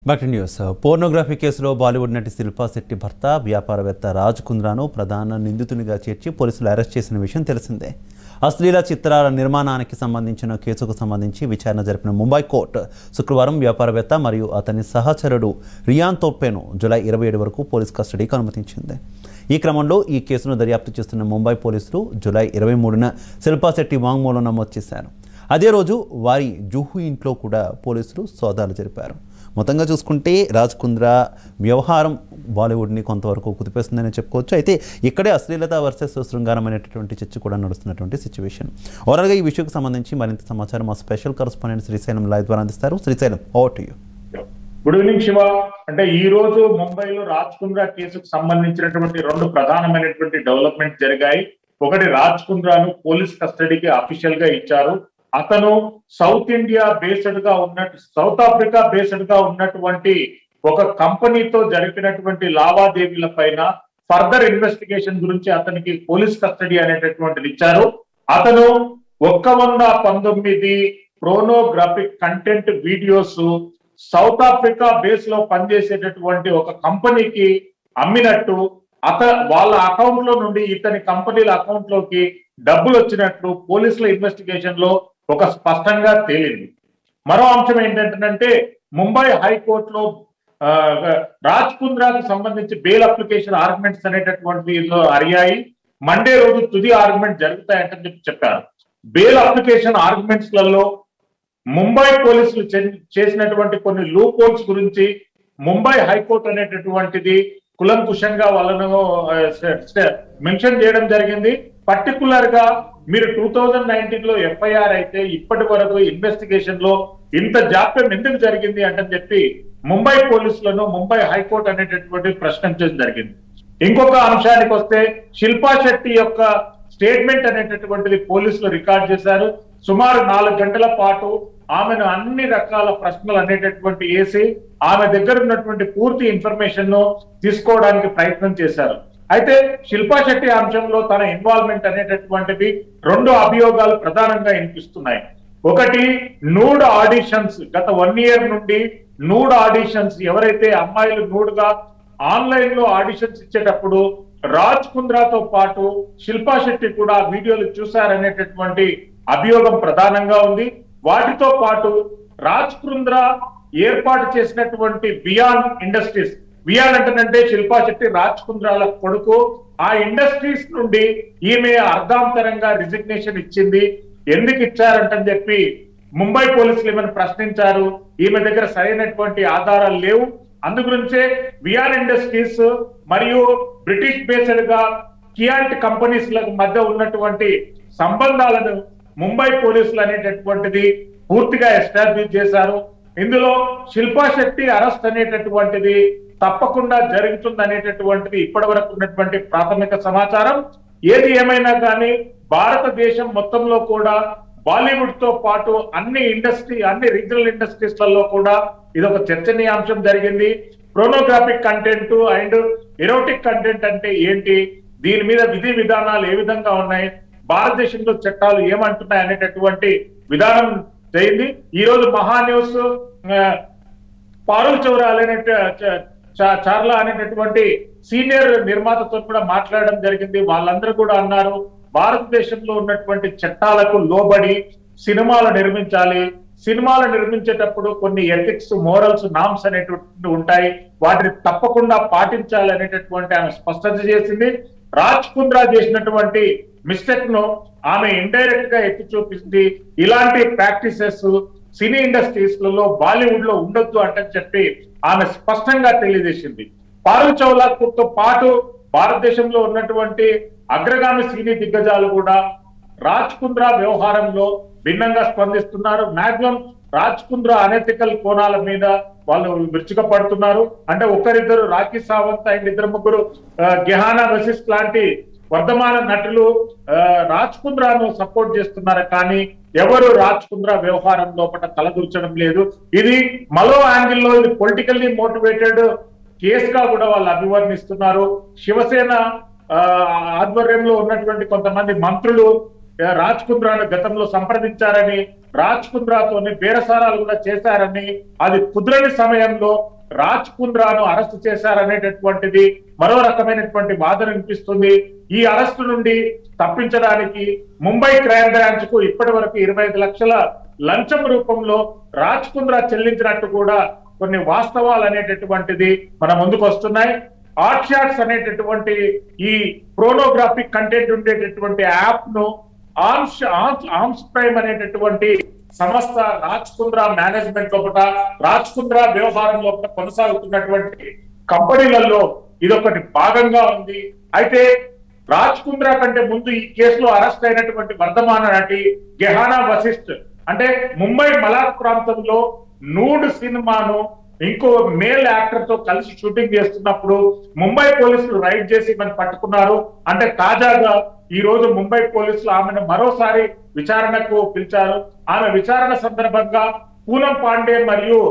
But news pornography కేసులో బాలీవుడ్ నటి శిల్పా శెట్టి భర్త వ్యాపారవేత్త రాజ్ కుంద్రాను ప్రధాన నిందితునిగా చేర్చి పోలీసులు అరెస్ట్ చేసిన విషయం తెలిసిందే అశ్లీల చిత్రాల నిర్మాణానికి సంబంధించిన కేసుకు సంబంధించి విచారణ జరిపిన ముంబై కోర్టు శుక్రవారం వ్యాపారవేత్త మరియు అతని సహచరుడు రియాన్ తోప్పేను జూలై ఇరవై ఏడు వరకు పోలీస్ కస్టడీకి అనుమతించింది ఈ క్రమంలో ఈ కేసును దర్యాప్తు చేస్తున్న ముంబై పోలీసులు జూలై ఇరవై మూడున శిల్పా శెట్టి వాంగ్మూలం నమోదు చేశారు అదే రోజు వారి జుహు ఇంట్లో కూడా పోలీసులు సోదాలు జరిపారు మొత్తంగా చూసుకుంటే రాజ్ కుంద్రా వ్యవహారం బాలీవుడ్ని కొంతవరకు కుదిపేస్తుందని చెప్పుకోవచ్చు అయితే ఇక్కడే అశ్లీలత వర్సెస్ శృంగారం అనేటటువంటి చర్చ కూడా నడుస్తున్నటువంటి సిచ్యువేషన్ ఓవరాల్గా ఈ విషయంకి సంబంధించి మరింత సమాచారం మా స్పెషల్ కరస్పాండెంట్ శ్రీశైలం లైవ్ ద్వారా అందిస్తారు Srisailam over to you good evening Shiva అంటే ఈ రోజు ముంబైలో రాజ్ కుంద్రా కేసుకు సంబంధించినటువంటి రెండు ప్రధానమైనటువంటి డెవలప్మెంట్ జరిగాయి ఒకటి రాజ్ కుంద్రాను పోలీస్ కస్టడీకి అఫీషియల్ గా ఇచ్చారు అతను సౌత్ ఇండియా బేస్డ్ గా ఉన్నట్టు సౌత్ ఆఫ్రికా బేస్డ్ గా ఉన్నటువంటి ఒక కంపెనీతో జరిపినటువంటి లావాదేవీల పైన ఫర్దర్ ఇన్వెస్టిగేషన్ గురించి అతనికి పోలీస్ కస్టడీ అనేటటువంటిది ఇచ్చారు అతను ఒక్క వంద పంతొమ్మిది pornographic content videos South Africa base లో పనిచేసేటటువంటి ఒక కంపెనీకి అమ్మినట్టు అత వాళ్ళ అకౌంట్ లో నుండి ఇతని కంపెనీల అకౌంట్ లోకి డబ్బులు వచ్చినట్లు పోలీసుల ఇన్వెస్టిగేషన్ లో ఒక స్పష్టంగా తేలింది మరో అంశం ఏంటంటే ముంబై హైకోర్టులో ఆ, రాజ్ కుంద్రాకు సంబంధించి బెయిల్ అప్లికేషన్ ఆర్గ్యుమెంట్స్ అనేటటువంటి అరియాయి మండే రోజు తుది ఆర్గ్యుమెంట్ జరుగుతాయంటని చెప్పి చెప్పారు బెయిల్ అప్లికేషన్ ఆర్గ్యుమెంట్స్ లలో ముంబై పోలీసులు చే- చేసినటువంటి కొన్ని లూప్ హోల్స్ గురించి ముంబై హైకోర్టు అనేటటువంటిది కులంకుశంగా వాళ్ళను మెన్షన్ చేయడం జరిగింది పర్టికులర్ గా మీరు టూ థౌజండ్ నైన్టీన్ లో ఎఫ్ఐఆర్ అయితే ఇప్పటి వరకు ఇన్వెస్టిగేషన్ లో ఇంత జాప్యం ఎందుకు జరిగింది అంటని చెప్పి ముంబై పోలీసులను ముంబై హైకోర్టు అనేటటువంటి ప్రశ్నించడం జరిగింది ఇంకొక అంశానికి వస్తే శిల్పా శెట్టి యొక్క స్టేట్మెంట్ అనేటటువంటిది పోలీసులు రికార్డ్ చేశారు సుమారు నాలుగు గంటల పాటు ఆమెను అన్ని రకాల ప్రశ్నలు అనేటటువంటి వేసి ఆమె దగ్గర ఉన్నటువంటి పూర్తి ఇన్ఫర్మేషన్ ను తీసుకోవడానికి ప్రయత్నం చేశారు అయితే శిల్పా శెట్టి అంశంలో తన ఇన్వాల్వ్మెంట్ అనేటటువంటిది రెండు అభియోగాలు ప్రధానంగా వినిపిస్తున్నాయి ఒకటి నూడ్ ఆడిషన్స్ గత వన్ ఇయర్ నుండి నూడ్ ఆడిషన్స్ ఎవరైతే అమ్మాయిలు నూడ్ గా ఆన్లైన్ లో ఆడిషన్స్ ఇచ్చేటప్పుడు రాజ్ కుంద్రాతో పాటు శిల్పా శెట్టి కూడా ఆ వీడియోలు చూశారనేటటువంటి అభియోగం ప్రధానంగా ఉంది వాటితో పాటు రాజ్ కుంద్రా ఏర్పాటు చేసినటువంటి బియాన్ ఇండస్ట్రీస్ బియాన్ అంటేనంటే శిల్పా శెట్టి రాజ్ కుంద్రాల కొడుకు ఆ ఇండస్ట్రీస్ నుండి ఈమె అర్ధాంతరంగా రిజిగ్నేషన్ ఇచ్చింది ఎందుకు ఇచ్చారంటని చెప్పి ముంబై పోలీసులు ఈమెను ప్రశ్నించారు ఈమె దగ్గర సరైనటువంటి ఆధారాలు లేవు అందుగురించే విఆర్ ఇండస్ట్రీస్ మరియు బ్రిటిష్ బేస్డ్ గా కియాంట్ కంపెనీస్ మధ్య ఉన్నటువంటి సంబంధాలను ముంబై పోలీసులు అనేటటువంటిది పూర్తిగా ఎస్టాబ్లిష్ చేశారు ఇందులో శిల్పా శెట్టి అరెస్ట్ అనేటటువంటిది తప్పకుండా జరుగుతుంది అనేటటువంటిది ఇప్పటి వరకు ఉన్నటువంటి ప్రాథమిక సమాచారం ఏది ఏమైనా కానీ భారతదేశం మొత్తంలో కూడా బాలీవుడ్ తో పాటు అన్ని ఇండస్ట్రీ అన్ని రీజనల్ ఇండస్ట్రీస్ లలో కూడా ఇది ఒక చర్చనీయాంశం జరిగింది pornographic content and erotic content అంటే ఏంటి దీని మీద విధి విధానాలు ఏ విధంగా ఉన్నాయి భారతదేశంలో చట్టాలు ఏమంటున్నాయి అనేటటువంటి విధానం జరిగింది ఈ రోజు మహా న్యూస్ ఆ, పారుల్ చౌరా అనే చార్లా అనేటటువంటి సీనియర్ నిర్మాతతో కూడా మాట్లాడడం జరిగింది వాళ్ళందరూ కూడా అన్నారు భారతదేశంలో ఉన్నటువంటి చట్టాలకు లోబడి సినిమాలు నిర్మించాలి సినిమాలు నిర్మించేటప్పుడు కొన్ని ఎథిక్స్ మోరల్స్ నామ్స్ అనేటువంటి ఉంటాయి వాటిని తప్పకుండా పాటించాలి అనేటటువంటి ఆమె స్పష్టత చేసింది రాజ్ కుంద్రా చేసినటువంటి మిస్టేక్ ను ఆమె ఇండైరెక్ట్ గా ఎత్తి చూపింది ఇలాంటి ప్రాక్టీసెస్ సినీ ఇండస్ట్రీస్ లలో బాలీవుడ్ లో ఉండొద్దు అంటే చెప్పి ఆమె స్పష్టంగా తెలియజేసింది పారుల్ చౌలాతో పాటు భారతదేశంలో ఉన్నటువంటి అగ్రగామి సినీ దిగ్గజాలు కూడా రాజ్ కుంద్రా వ్యవహారంలో భిన్నంగా స్పందిస్తున్నారు మాక్సిమం రాజ్ కుంద్రా అనెథికల్ కోణాల మీద వాళ్ళు విరుచుక పడుతున్నారు అంటే ఒకరిద్దరు రాఖీ సావంత్ అండ్ ఇద్దరు ముగ్గురు ఆ, గెహానా వశిష్ఠ్ లాంటి వర్ధమాన నటులు ఆ, రాజ్ కుంద్రాను సపోర్ట్ చేస్తున్నారు కానీ ఎవరు రాజ్ కుంద్రా వ్యవహారం లోపల తలదూర్చడం లేదు ఇది మరో యాంగిల్లో ఇది పొలిటికల్లీ మోటివేటెడ్ కేసుగా కూడా వాళ్ళు అభివర్ణిస్తున్నారు శివసేన ఆ, ఆధ్వర్యంలో ఉన్నటువంటి కొంతమంది మంత్రులు ఆ, రాజ్ కుంద్రాను గతంలో సంప్రదించారని రాజ్ కుంద్రాతోని బేరసారాలు కూడా చేశారని అది కుదరని సమయంలో రాజ్ కుంద్రాను అరెస్ట్ చేశారనేటటువంటిది మరో రకమైనటువంటి వాదన వినిపిస్తుంది ఈ అరెస్టు నుండి తప్పించడానికి ముంబై క్రైమ్ బ్రాంచ్ కు ఇప్పటి వరకు ఇరవై ఐదు లక్షల లంచం రూపంలో రాజ్ కుంద్రా చెల్లించినట్టు కూడా కొన్ని వాస్తవాలు అనేటటువంటిది మన ముందుకు వస్తున్నాయి ఆర్ట్ షాట్స్ అనేటటువంటి ఈ ప్రోనోగ్రాఫిక్ కంటెంట్ ఉండేటటువంటి యాప్ ను ఆర్మ్స్ ఆర్మ్స్ ప్రైమ్ అనేటటువంటి సంస్థ రాజ్ కుంద్రా మేనేజ్మెంట్ లోపల రాజ్ కుంద్రా వ్యవహారం లోపల కొనసాగుతున్నటువంటి కంపెనీలలో ఇదొకటి భాగంగా ఉంది అయితే రాజ్ కుంద్రా కంటే ముందు ఈ కేసులో అరెస్ట్ అయినటువంటి వర్ధమాన నటి గెహానా వశిష్ఠ్ అంటే ముంబై మలాక్ ప్రాంతంలో నూడ్ సినిమాను ఇంకో మేల్ యాక్టర్ తో కలిసి షూటింగ్ చేస్తున్నప్పుడు ముంబై పోలీసులు రైడ్ చేసి మనం పట్టుకున్నారు అంటే తాజాగా ఈ రోజు ముంబై పోలీసులు ఆమెను మరోసారి విచారణకు పిలిచారు ఆమె విచారణ సందర్భంగా పూనం పాండే మరియు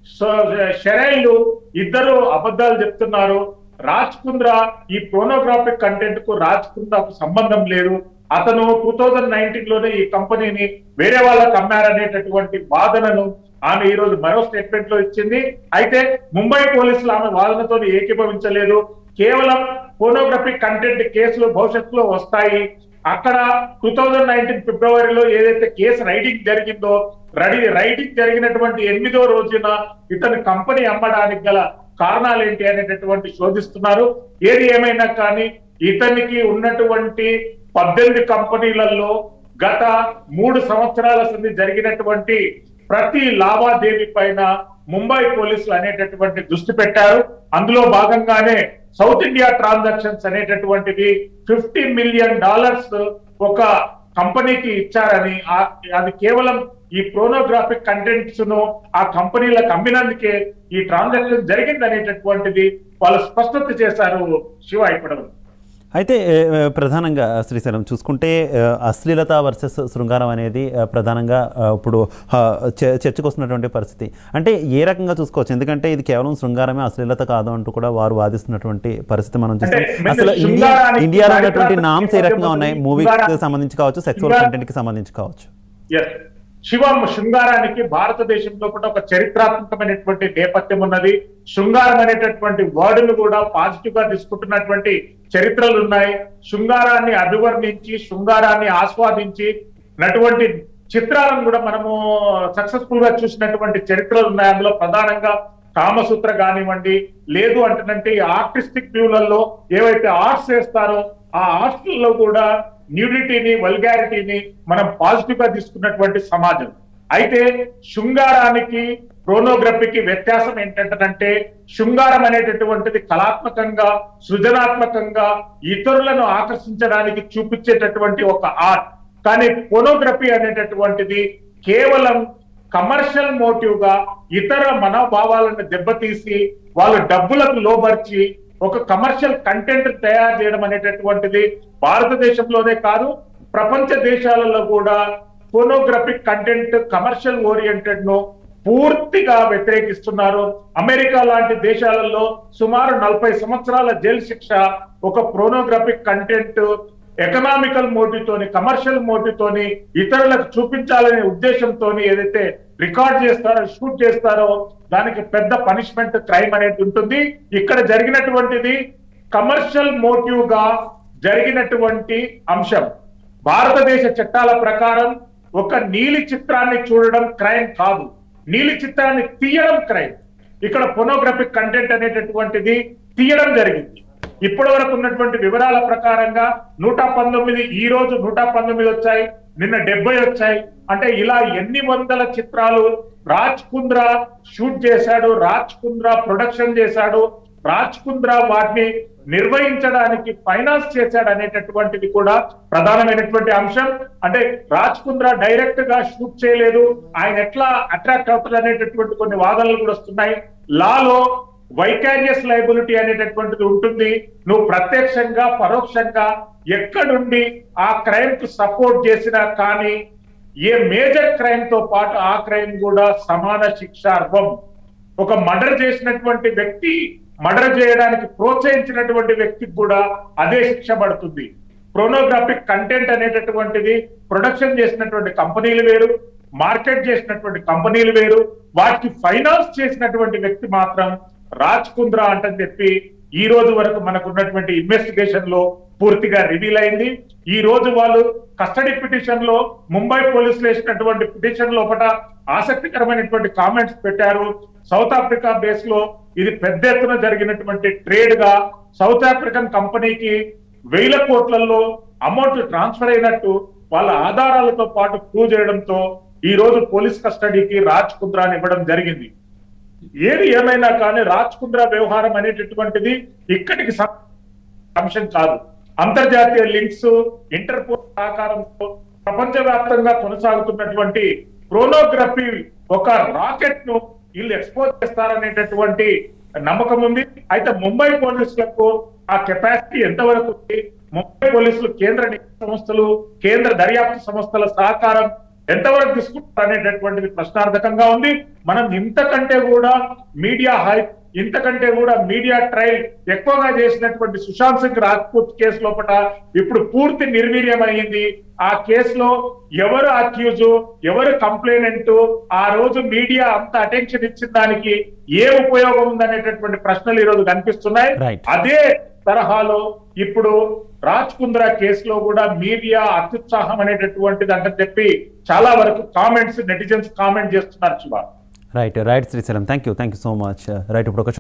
షెరైళ్లు ఇద్దరు అబద్ధాలు చెప్తున్నారు రాజ్ కుంద్రా ఈ ప్రోనోగ్రాఫిక్ కంటెంట్ కు రాజ్ కుంద్రాకు సంబంధం లేదు అతను టూ థౌజండ్ నైన్టీన్ లోనే ఈ కంపెనీని వేరే వాళ్ళకి అమ్మారనేటటువంటి వాదనను ఆమె ఈ రోజు మరో స్టేట్మెంట్ లో ఇచ్చింది అయితే ముంబై పోలీసులు ఆమె వాదనతో ఏకీభవించలేదు కేవలం పోనోగ్రఫిక్ కంటెంట్ కేసులు భవిష్యత్తులో వస్తాయి అక్కడ టూ థౌజండ్ నైన్టీన్ ఫిబ్రవరిలో ఏదైతే కేసు రైడింగ్ జరిగిందో రెడీ రైడింగ్ జరిగినటువంటి ఎనిమిదో రోజున ఇతను కంపెనీ అమ్మడానికి గల కారణాలు ఏంటి అనేటటువంటి శోధిస్తున్నారు ఏది ఏమైనా కానీ ఇతనికి ఉన్నటువంటి పద్దెనిమిది కంపెనీలలో గత మూడు సంవత్సరాల సంది జరిగినటువంటి ప్రతి లావాదేవీ పైన ముంబై పోలీసులు అనేటటువంటి దృష్టి పెట్టారు అందులో భాగంగానే సౌత్ ఇండియా ట్రాన్సాక్షన్స్ అనేటటువంటిది ఫిఫ్టీ మిలియన్ డాలర్స్ ఒక కంపెనీకి ఇచ్చారని ఆ- అది కేవలం ఈ ప్రోనోగ్రాఫిక్ కంటెంట్స్ ను ఆ కంపెనీలకు అమ్మినందుకే ఈ ట్రాన్సాక్షన్ జరిగింది అనేటటువంటిది వాళ్ళు స్పష్టత చేశారు శివ ఇప్పటి అయితే ఏ, ఏ, ప్రధానంగా శ్రీశైలం చూసుకుంటే ఏ, అశ్లీలత వర్సెస్ శృంగారం అనేది ఏ, ప్రధానంగా ఆ, ఇప్పుడు ఆ, చ- చర్చకు వస్తున్నటువంటి పరిస్థితి అంటే ఏ రకంగా చూసుకోవచ్చు ఎందుకంటే ఇది కేవలం శృంగారమే అశ్లీలత కాదు అంటూ కూడా వారు వాదిస్తున్నటువంటి పరిస్థితి మనం చూస్తాం అంటే అసలు ఇండియా శృంగారానికి ఇండియాలో ఉన్నటువంటి చారిత్రాత్మక నామ్స్ ఏ రకంగా ఉన్నాయి నేపథ్యం మూవీకి శృంగారా- సంబంధించి కావచ్చు సెక్సువల్ శృంగారా- కంటెంట్ కి సంబంధించి కావచ్చు ఎస్ శివం శృంగారానికి భారతదేశంలో కూడా ఒక చరిత్రాత్మకమైనటువంటి నేపథ్యం ఉన్నది శృంగారం అనేటటువంటి వర్డ్ను కూడా పాజిటివ్ గా తీసుకుంటున్నటువంటి చరిత్రలు ఉన్నాయి శృంగారాన్ని అభివర్ణించి శృంగారాన్ని ఆస్వాదించి నటువంటి చిత్రాలను కూడా మనము సక్సెస్ఫుల్ గా చూసినటువంటి చరిత్రలు ఉన్నాయి అందులో ప్రధానంగా కామసూత్ర కానివ్వండి లేదు అంటేనంటే ఆర్టిస్టిక్ వ్యూలలో ఏవైతే ఆర్ట్స్ చేస్తారో ఆ ఆర్ట్స్ లో కూడా న్యూడిటీని వల్గారిటీని మనం పాజిటివ్ గా తీసుకున్నటువంటి సమాజం అయితే శృంగారానికి ప్రోనోగ్రఫీకి వ్యత్యాసం ఏంటంటే శృంగారం అనేటటువంటిది కళాత్మకంగా సృజనాత్మకంగా ఇతరులను ఆకర్షించడానికి చూపించేటటువంటి ఒక ఆర్ట్ కానీ పోనోగ్రఫీ అనేటటువంటిది కేవలం కమర్షియల్ మోటివ్ గా ఇతర మనోభావాలను దెబ్బతీసి వాళ్ళు డబ్బులకు లోబర్చి ఒక కమర్షియల్ కంటెంట్ తయారు చేయడం అనేటటువంటిది భారతదేశంలోనే కాదు ప్రపంచ దేశాలలో కూడా పోనోగ్రఫిక్ కంటెంట్ కమర్షియల్ ఓరియంటెడ్ ను పూర్తిగా వ్యతిరేకిస్తున్నారు అమెరికా లాంటి దేశాలలో సుమారు నలభై సంవత్సరాల జైలు శిక్ష ఒక ప్రోనోగ్రఫిక్ కంటెంట్ ఎకనామికల్ మోటివ్ తోని కమర్షియల్ మోటివ్ తోని ఇతరులకు చూపించాలనే ఉద్దేశంతో ఏదైతే రికార్డ్ చేస్తారో షూట్ చేస్తారో దానికి పెద్ద పనిష్మెంట్ క్రైమ్ అనేది ఉంటుంది ఇక్కడ జరిగినటువంటిది కమర్షియల్ మోటివ్ గా జరిగినటువంటి అంశం భారతదేశ చట్టాల ప్రకారం ఒక నీలి చిత్రాన్ని చూడడం క్రైమ్ కాదు నీలి చిత్రాన్ని తీయడం క్రైమ్ ఇక్కడ పొనోగ్రఫిక్ కంటెంట్ అనేటటువంటిది తీయడం జరిగింది ఇప్పటి వరకు ఉన్నటువంటి వివరాల ప్రకారంగా నూట పంతొమ్మిది ఈ రోజు నూట పంతొమ్మిది వచ్చాయి నిన్న డెబ్బై వచ్చాయి అంటే ఇలా ఎన్ని వందల చిత్రాలు రాజ్ కుంద్రా షూట్ చేశాడు రాజ్ కుంద్రా ప్రొడక్షన్ చేశాడు రాజ్ కుంద్రా వాటిని నిర్వహించడానికి ఫైనాన్స్ చేశాడు అనేటటువంటిది కూడా ప్రధానమైనటువంటి అంశం అంటే రాజ్ కుంద్రా డైరెక్ట్ గా షూట్ చేయలేదు ఆయన ఎట్లా అట్రాక్ట్ అవుతారు అనేటటువంటి కొన్ని వాదనలు కూడా వస్తున్నాయి లాలో వైకారియస్ లైబిలిటీ అనేటటువంటిది ఉంటుంది నువ్వు ప్రత్యక్షంగా పరోక్షంగా ఎక్కడుండి ఆ క్రైమ్ కు సపోర్ట్ చేసినా కానీ ఏ మేజర్ క్రైమ్ తో పాటు ఆ క్రైమ్ కూడా సమాన శిక్షార్హం ఒక మర్డర్ చేసినటువంటి వ్యక్తి మర్డర్ చేయడానికి ప్రోత్సహించినటువంటి వ్యక్తికి కూడా అదే శిక్ష పడుతుంది ప్రోనోగ్రాఫిక్ కంటెంట్ అనేటటువంటిది ప్రొడక్షన్ చేసినటువంటి కంపెనీలు వేరు మార్కెట్ చేసినటువంటి కంపెనీలు వేరు వాటికి ఫైనాన్స్ చేసినటువంటి వ్యక్తి మాత్రం రాజ్ కుంద్రా అంటని చెప్పి ఈ రోజు వరకు మనకు ఉన్నటువంటి ఇన్వెస్టిగేషన్ లో పూర్తిగా రివీల్ అయింది ఈ రోజు వాళ్ళు కస్టడీ పిటిషన్ లో ముంబై పోలీసులు వేసినటువంటి పిటిషన్ లోపల ఆసక్తికరమైనటువంటి కామెంట్స్ పెట్టారు సౌత్ ఆఫ్రికా బేస్ లో ఇది పెద్ద ఎత్తున జరిగినటువంటి ట్రేడ్ గా సౌత్ ఆఫ్రికన్ కంపెనీకి వేల కోట్లలో అమౌంట్ ట్రాన్స్ఫర్ అయినట్టు వాళ్ళ ఆధారాలతో పాటు ప్రూవ్ చేయడంతో ఈ రోజు పోలీస్ కస్టడీకి రాజ్ కుంద్రాని ఇవ్వడం జరిగింది ఏది ఏమైనా కానీ రాజ్ కుంద్రా వ్యవహారం అనేటటువంటిది ఇక్కడికి సం- అంశం కాదు అంతర్జాతీయ లింక్స్ ఇంటర్పోల్ సహకారంతో ప్రపంచవ్యాప్తంగా కొనసాగుతున్నటువంటి ప్రోనోగ్రఫీ ఒక రాకెట్ ను వీళ్ళు ఎక్స్పోజ్ చేస్తారనేటటువంటి నమ్మకం ఉంది అయితే ముంబై పోలీసులకు ఆ కెపాసిటీ ఎంతవరకు ఉంది ముంబై పోలీసులు కేంద్ర నిఘా సంస్థలు కేంద్ర దర్యాప్తు సంస్థల సహకారం ఎంతవరకు తీసుకుంటారు అనేటటువంటిది ప్రశ్నార్థకంగా ఉంది మనం ఇంతకంటే కూడా మీడియా హైప్ ఇంతకంటే కూడా మీడియా ట్రయల్ ఎక్కువగా చేసినటువంటి సుశాంత్ సింగ్ రాజ్పూత్ కేసు లోపల ఇప్పుడు పూర్తి నిర్వీర్యం అయ్యింది ఆ కేసులో ఎవరు అక్యూజ్ ఎవరు కంప్లైనెంట్ ఆ రోజు మీడియా అంత అటెన్షన్ ఇచ్చిన దానికి ఏ ఉపయోగం ఉందనేటటువంటి ప్రశ్నలు ఈ రోజు కనిపిస్తున్నాయి Right. అదే తరహాలో ఇప్పుడు రాజ్ కుంద్రా కేసులో కూడా మీడియా అత్యుత్సాహం అనేటటువంటిది అంటే చెప్పి చాలా వరకు కామెంట్స్ నెటిజన్స్ కామెంట్ చేస్తున్నారు Shiva right right Srisailam thank you thank you so much right ఇప్పుడు ఒక